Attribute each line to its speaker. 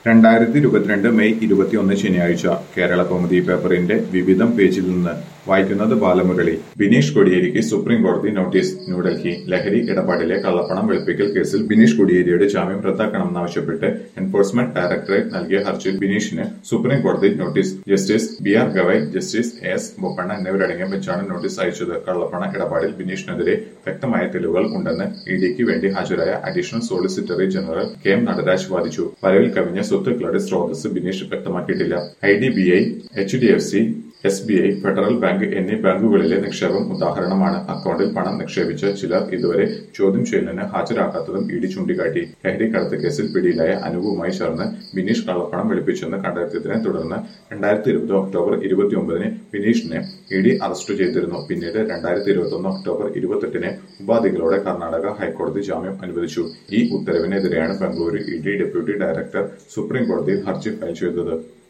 Speaker 1: രണ്ടായിരത്തി ഇരുപത്തിരണ്ട് മെയ് ഇരുപത്തിയൊന്ന് ശനിയാഴ്ച കേരള കൗമുദി പേപ്പറിന്റെ വിവിധം പേജിൽ നിന്ന് വായിക്കുന്നത് ബാലമുരളി ബിനീഷ് കൊടിയേരിക്ക് സുപ്രീം കോടതി നോട്ടീസ് ന്യൂഡൽഹി ലഹരി ഇടപാടിലെ കള്ളപ്പണം വെളുപ്പിക്കൽ കേസിൽ ബിനീഷ് കൊടിയേരിയുടെ ജാമ്യം റദ്ദാക്കണമെന്നാവശ്യപ്പെട്ട് എൻഫോഴ്സ്മെന്റ് ഡയറക്ടറേറ്റ് നൽകിയ ഹർജിയിൽ ബിനീഷിന് സുപ്രീം കോടതി notice justice B R Gavai justice S Bopanna എന്നിവരടങ്ങിയ ബെഞ്ചാണ് നോട്ടീസ് അയച്ചത് കള്ളപ്പണ ഇടപാടിൽ ബിനീഷിനെതിരെ വ്യക്തമായ തെളിവുകൾ ഉണ്ടെന്ന് ഇ ഡിക്ക് വേണ്ടി ഹാജരായ additional solicitor general K M Nataraj വാദിച്ചു വരവിൽ കവിഞ്ഞ സ്വത്തുക്കളുടെ സ്രോതസ് ബിനീഷ് വ്യക്തമാക്കിയിട്ടില്ല I D B I H D F C S B I federal bank എന്നീ ബാങ്കുകളിലെ നിക്ഷേപം ഉദാഹരണമാണ് അക്കൗണ്ടിൽ പണം നിക്ഷേപിച്ച ചിലർ ഇതുവരെ ചോദ്യം ചെയ്യലിന് ഹാജരാക്കാത്തതും ഇ ഡി ചൂണ്ടിക്കാട്ടി ലഹരി കടത്ത് കേസിൽ പിടിയിലായ അനുവുമായി ചേർന്ന് ബിനീഷ് കള്ളപ്പണം വെളുപ്പിച്ചെന്ന് കണ്ടെത്തിയതിനെ തുടർന്ന് രണ്ടായിരത്തി ഇരുപത് ഒക്ടോബർ ഇരുപത്തിയൊമ്പതിന് ബിനീഷിനെ ഇ ഡി അറസ്റ്റ് ചെയ്തിരുന്നു പിന്നീട് രണ്ടായിരത്തി ഇരുപത്തൊന്ന് ഒക്ടോബർ ഇരുപത്തെട്ടിന് ഉപാധികളോടെ കർണാടക ഹൈക്കോടതി ജാമ്യം അനുവദിച്ചു ഈ ഉത്തരവിനെതിരെയാണ് Bengaluru E D deputy director supreme കോടതിയിൽ ഹർജി ഫയൽ ചെയ്തത്